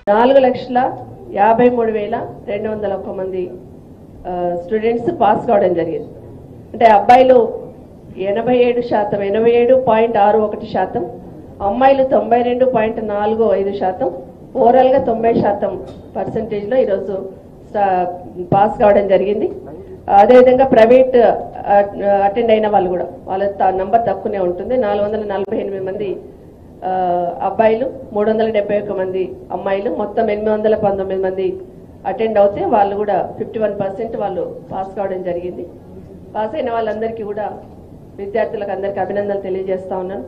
నాలుగు లక్షల యాభై మూడు వేల రెండు వందల ఒక్క మంది స్టూడెంట్స్ పాస్ కావడం జరిగింది అంటే అబ్బాయిలు ఎనభై ఏడు శాతం ఎనభై ఏడు పాయింట్ ఆరు ఒకటి శాతం అమ్మాయిలు తొంభై రెండు పాయింట్ నాలుగు ఐదు శాతం ఓవరాల్గా తొంభై శాతం పర్సంటేజ్లో ఈరోజు స్టా- పాస్ కావడం జరిగింది అదేవిధంగా ప్రైవేట్ అటెండ్ అయిన వాళ్ళు కూడా వాళ్ళ త- నంబర్ తక్కువనే ఉంటుంది నాలుగు వందల నలభై ఎనిమిది మంది ఆ, అబ్బాయిలు మూడు వందల డెబ్బై ఒక్క మంది అమ్మాయిలు మొత్తం ఎనిమిది వందల పంతొమ్మిది మంది అటెండ్ అవుతే వాళ్ళు కూడా ఫిఫ్టీ వన్ పర్సెంట్ వాళ్ళు పాస్ కావడం జరిగింది పాస్ అయిన వాళ్ళందరికీ కూడా విద్యార్థులకు అందరికీ అభినందనలు తెలియజేస్తా ఉన్నాను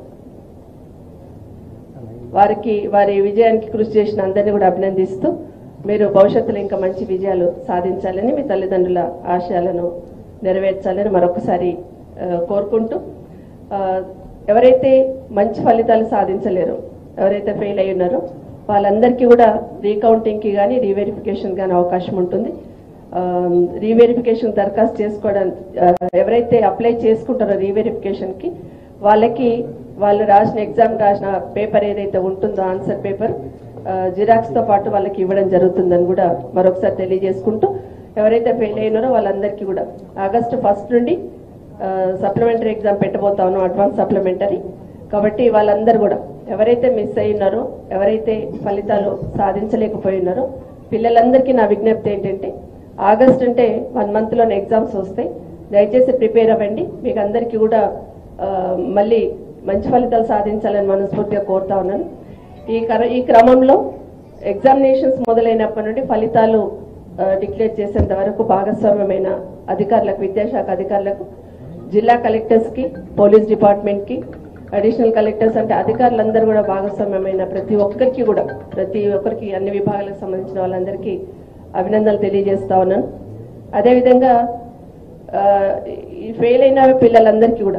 వారికి వారి విజయానికి కృషి చేసిన అందరినీ కూడా అభినందిస్తూ మీరు భవిష్యత్తులో ఇంకా మంచి విజయాలు సాధించాలని మీ తల్లిదండ్రుల ఆశయాలను నెరవేర్చాలని మరొకసారి ఆ, కోరుకుంటూ ఆ, ఎవరైతే మంచి ఫలితాలు సాధించలేరో ఎవరైతే ఫెయిల్ అయి ఉన్నారో వాళ్ళందరికీ కూడా రీకౌంటింగ్కి కానీ రీవెరిఫికేషన్ కానీ అవకాశం ఉంటుంది రీవెరిఫికేషన్ దరఖాస్తు చేసుకోవడానికి ఆ, ఎవరైతే అప్లై చేసుకుంటారో రీవెరిఫికేషన్కి వాళ్ళకి వాళ్ళు రాసిన ఎగ్జామ్ రాసిన పేపర్ ఏదైతే ఉంటుందో ఆన్సర్ పేపర్ జిరాక్స్తో పాటు వాళ్ళకి ఇవ్వడం జరుగుతుందని కూడా మరొకసారి తెలియజేసుకుంటూ ఎవరైతే ఫెయిల్ అయినారో వాళ్ళందరికీ కూడా ఆగస్టు ఫస్ట్ నుండి సప్లిమెంటరీ ఎగ్జామ్ పెట్టబోతా ఉన్నాం అడ్వాన్స్ సప్లిమెంటరీ కాబట్టి వాళ్ళందరూ కూడా ఎవరైతే మిస్ అయి ఉన్నారో ఎవరైతే ఫలితాలు సాధించలేకపోయి ఉన్నారో పిల్లలందరికీ నా విజ్ఞప్తి ఏంటంటే ఆగస్ట్ అంటే వన్ మంత్లోనే ఎగ్జామ్స్ వస్తాయి దయచేసి ప్రిపేర్ అవ్వండి మీకు అందరికీ కూడా ఆ, మళ్ళీ మంచి ఫలితాలు సాధించాలని మనస్ఫూర్తిగా కోరుతా ఉన్నాను ఈ కర ఈ క్రమంలో ఎగ్జామినేషన్స్ మొదలైనప్పటి నుండి ఫలితాలు డిక్లేర్ చేసేంత వరకు భాగస్వామ్యమైన అధికారులకు విద్యాశాఖ అధికారులకు జిల్లా కలెక్టర్స్ కి పోలీస్ డిపార్ట్మెంట్ కి అడిషనల్ కలెక్టర్స్ అంటే అధికారులందరూ కూడా భాగస్వామ్యమైన ప్రతి ఒక్కరికి కూడా ప్రతి ఒక్కరికి అన్ని విభాగాలకు సంబంధించిన వాళ్ళందరికీ అభినందనలు తెలియజేస్తా ఉన్నాను అదేవిధంగా ఆ, ఈ ఫెయిల్ అయిన పిల్లలందరికీ కూడా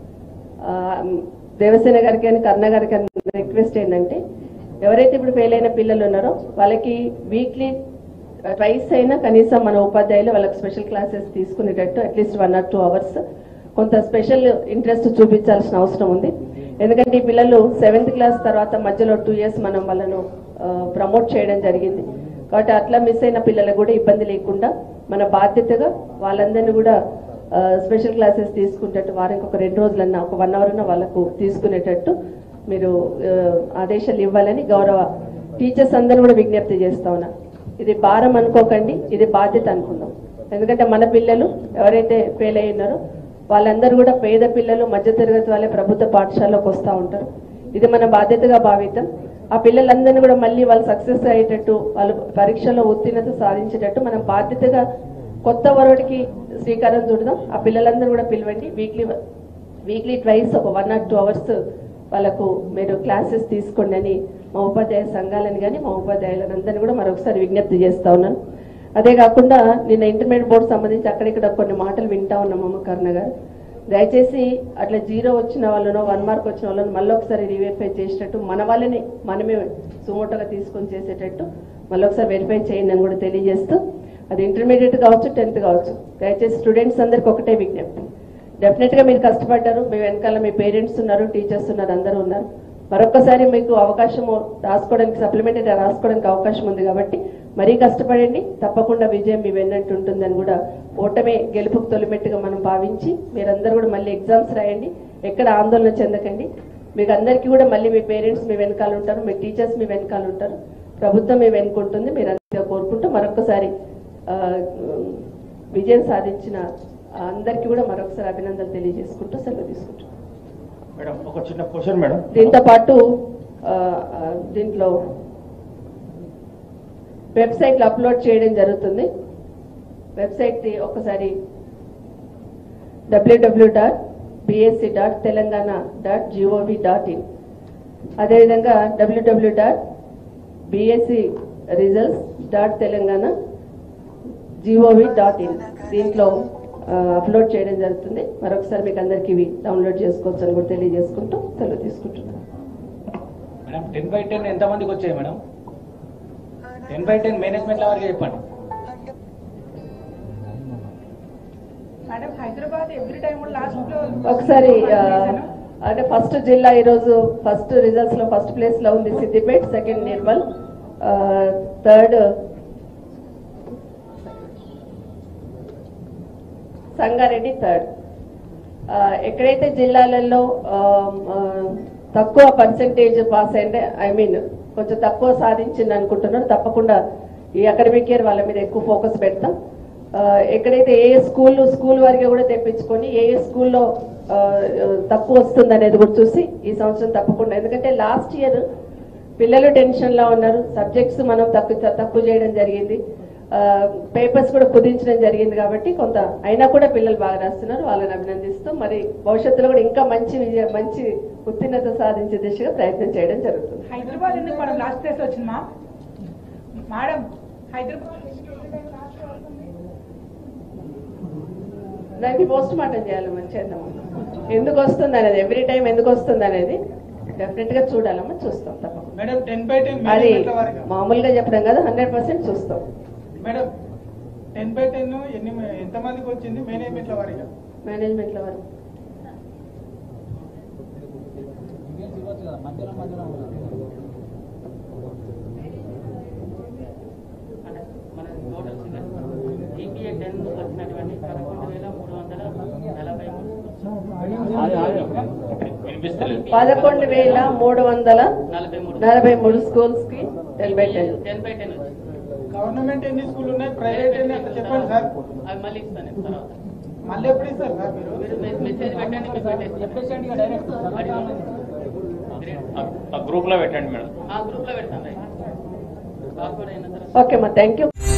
ఆ, దేవసేన గారికి అని కర్ణ గారికి అని రిక్వెస్ట్ ఏంటంటే ఎవరైతే ఇప్పుడు ఫెయిల్ అయిన పిల్లలు ఉన్నారో వాళ్ళకి వీక్లీ ట్వైస్ అయినా కనీసం మన ఉపాధ్యాయులు వాళ్ళకి స్పెషల్ క్లాసెస్ తీసుకునేటట్టు at least one or two hours కొంత స్పెషల్ ఇంట్రెస్ట్ చూపించాల్సిన అవసరం ఉంది ఎందుకంటే ఈ పిల్లలు సెవెంత్ క్లాస్ తర్వాత మధ్యలో టూ ఇయర్స్ మనం వాళ్ళను ప్రమోట్ చేయడం జరిగింది కాబట్టి అట్లా మిస్ అయిన పిల్లలకు కూడా ఇబ్బంది లేకుండా మన బాధ్యతగా వాళ్ళందరినీ కూడా స్పెషల్ క్లాసెస్ తీసుకునేటట్టు వారానికి ఒక రెండు రోజులన్నా ఒక వన్ అవర్ అన్నా వాళ్ళకు తీసుకునేటట్టు మీరు ఆ, ఆదేశాలు ఇవ్వాలని గౌరవ టీచర్స్ అందరూ కూడా విజ్ఞప్తి చేస్తా ఉన్నా ఇది భారం అనుకోకండి ఇది బాధ్యత అనుకుందాం ఎందుకంటే మన పిల్లలు ఎవరైతే ఫెయిల్ అయి ఉన్నారో వాళ్ళందరూ కూడా పేద పిల్లలు మధ్యతరగతి వాళ్ళే ప్రభుత్వ పాఠశాలకు వస్తూ ఉంటారు ఇది మన బాధ్యతగా భావితం ఆ పిల్లలందరినీ కూడా మళ్ళీ వాళ్ళు సక్సెస్ అయ్యేటట్టు వాళ్ళు పరీక్షలో ఉత్తీర్ణత సాధించేటట్టు మనం బాధ్యతగా కొత్త వరవడికి శ్రీకారం చుడదాం ఆ పిల్లలందరూ కూడా పిలవండి వీక్లీ వీక్లీ ట్వైస్ ఒక వన్ ఆర్ టూ అవర్స్ వాళ్ళకు మీరు క్లాసెస్ తీసుకోండి అని మా ఉపాధ్యాయ సంఘాలని కానీ మా ఉపాధ్యాయులను అందరినీ కూడా మరొకసారి విజ్ఞప్తి చేస్తా ఉన్నాను అదే కాకుండా నిన్న ఇంటర్మీడియట్ బోర్డు సంబంధించి అక్కడిక్కడ కొన్ని మాటలు వింటా ఉన్నాం అమ్మ కర్ణ గారు దయచేసి అట్లా జీరో వచ్చిన వాళ్ళను వన్ మార్క్ వచ్చిన వాళ్ళను మళ్ళీ ఒకసారి రీవెరిఫై చేసేటట్టు మన వాళ్ళని మనమే సుమోటోగా తీసుకొని చేసేటట్టు మళ్ళీ ఒకసారి వెరిఫై చేయండి అని కూడా తెలియజేస్తూ అది ఇంటర్మీడియట్ కావచ్చు టెన్త్ కావచ్చు దయచేసి స్టూడెంట్స్ అందరికి ఒకటే విజ్ఞప్తి డెఫినెట్ గా మీరు కష్టపడ్డారు మీ వెనకాల మీ పేరెంట్స్ ఉన్నారు టీచర్స్ ఉన్నారు అందరూ ఉన్నారు మరొకసారి మీకు అవకాశము రాసుకోవడానికి సప్లిమెంటరీ రాసుకోవడానికి అవకాశం ఉంది కాబట్టి మరీ కష్టపడండి తప్పకుండా విజయం మీ వెన్నట్టు ఉంటుందని కూడా ఓటమే గెలుపుకు తొలిమెట్టుగా మనం భావించి మీరందరూ కూడా మళ్ళీ ఎగ్జామ్స్ రాయండి ఎక్కడ ఆందోళన చెందకండి మీకు అందరికీ కూడా మళ్ళీ మీ పేరెంట్స్ మీ వెనకాల ఉంటారు మీ టీచర్స్ మీ వెనకాల ఉంటారు ప్రభుత్వం మీ వెనుకుంటుంది మీరు అందరిగా కోరుకుంటూ మరొకసారి ఆ, విజయం సాధించిన అందరికీ కూడా మరొకసారి అభినందనలు తెలియజేసుకుంటూ సెలవు తీసుకుంటాం మేడం ఒక చిన్న క్వశ్చన్ మేడం దీంతో పాటు ఆ, ఆ, దీంట్లో వెబ్సైట్లో అప్లోడ్ చేయడం జరుగుతుంది వెబ్సైట్ ఒకసారి W W dot BSC dot Telangana dot GOV dot in అదేవిధంగా W W dot BSC results dot Telangana GOV dot in దీంట్లో ఆ, అప్లోడ్ చేయడం జరుగుతుంది మరొకసారి మీకు అందరికీ ఇవి డౌన్లోడ్ చేసుకోవచ్చు అని కూడా తెలియజేసుకుంటూ సెలవు తీసుకుంటున్నాను మేడం టెన్ బై టెన్ ఎంత మందికి వచ్చాయి madam ten by ten management వరకు చెప్పండి madam Hyderabad every time last లో ఒకసారి ఆ, అంటే ఫస్ట్ జిల్లా ఈరోజు ఫస్ట్ రిజల్ట్స్ లో ఫస్ట్ ప్లేస్ లో ఉంది Siddipet second Nirmal third Sangareddy third ఎక్కడైతే జిల్లాలలో ఆ, ఆ, తక్కువ పర్సెంటేజ్ పాస్ అయింటే ఐ మీన్ కొంచెం తక్కువ సాధించింది అనుకుంటున్నారు తప్పకుండా ఈ అకాడమిక్ ఇయర్ వాళ్ళ మీద ఎక్కువ ఫోకస్ పెడతాం ఆ, ఎక్కడైతే ఏ స్కూల్ స్కూల్ వరకు కూడా తెప్పించుకొని ఏ ఏ స్కూల్లో ఆ, తక్కువ వస్తుంది అనేది కూడా చూసి ఈ సంవత్సరం తప్పకుండా ఎందుకంటే లాస్ట్ ఇయర్ పిల్లలు టెన్షన్ లో ఉన్నారు సబ్జెక్ట్స్ మనం తక్కువ తక్కువ చేయడం జరిగింది పేపర్స్ కూడా కుదించడం జరిగింది కాబట్టి కొంత అయినా కూడా పిల్లలు బాగా రాస్తున్నారు వాళ్ళని అభినందిస్తూ మరి భవిష్యత్తులో కూడా ఇంకా మంచి విజయ మంచి ఉత్తీర్ణత సాధించే దిశగా ప్రయత్నం చేయడం జరుగుతుంది హైదరాబాద్ ఎందుకు మేడం లాస్ట్ ప్లేస్ వచ్చింది మా మేడం హైదరాబాద్ దానికి పోస్ట్ మార్టం చేయాలి మంచి చేద్దాం ఎందుకు వస్తుంది అనేది ఎవ్రీ టైం ఎందుకు వస్తుంది అనేది డెఫినెట్ గా చూడాలమ్మా చూస్తాం తప్పకుండా మేడం టెన్ బై టెన్ అది మేనేజ్మెంట్ల వారిగా మామూలుగా చెప్పడం కదా హండ్రెడ్ పర్సెంట్ చూస్తాం మేడం టెన్ బై టెన్ ఎన్ని ఎంత మందికి వచ్చింది మేనేజ్మెంట్ల వారిగా మేనేజ్మెంట్ లో వరకు ఈపీఏ టెన్ వచ్చినటువంటి పదకొండు వేల మూడు వందల నలభై వినిపిస్తలేదు పదకొండు వేల మూడు వందల నలభై మూడు నలభై మూడు స్కూల్స్ కి ten by ten ten by ten వచ్చింది గవర్నమెంట్ ఎన్ని స్కూల్ ఉన్నాయి ప్రైవేట్ ఎన్ని అట్లా చెప్పండి సార్ అవి మళ్ళీ ఇస్తాను నేను తర్వాత మళ్ళీ ఎప్పుడు ఇస్తారు సార్ మీరు మీరు మె- మెసేజ్ పెట్టండి మీకు పెట్టేస్తాను. అడిగి గ్రేడ్. ఆ గ్రూప్ లో పెట్టండి మేడం ఆ గ్రూప్ లో పెడతాను రైట్. పాస్వర్డ్ అయిన తర్వాత ఓకే అమ్మా థ్యాంక్ యూ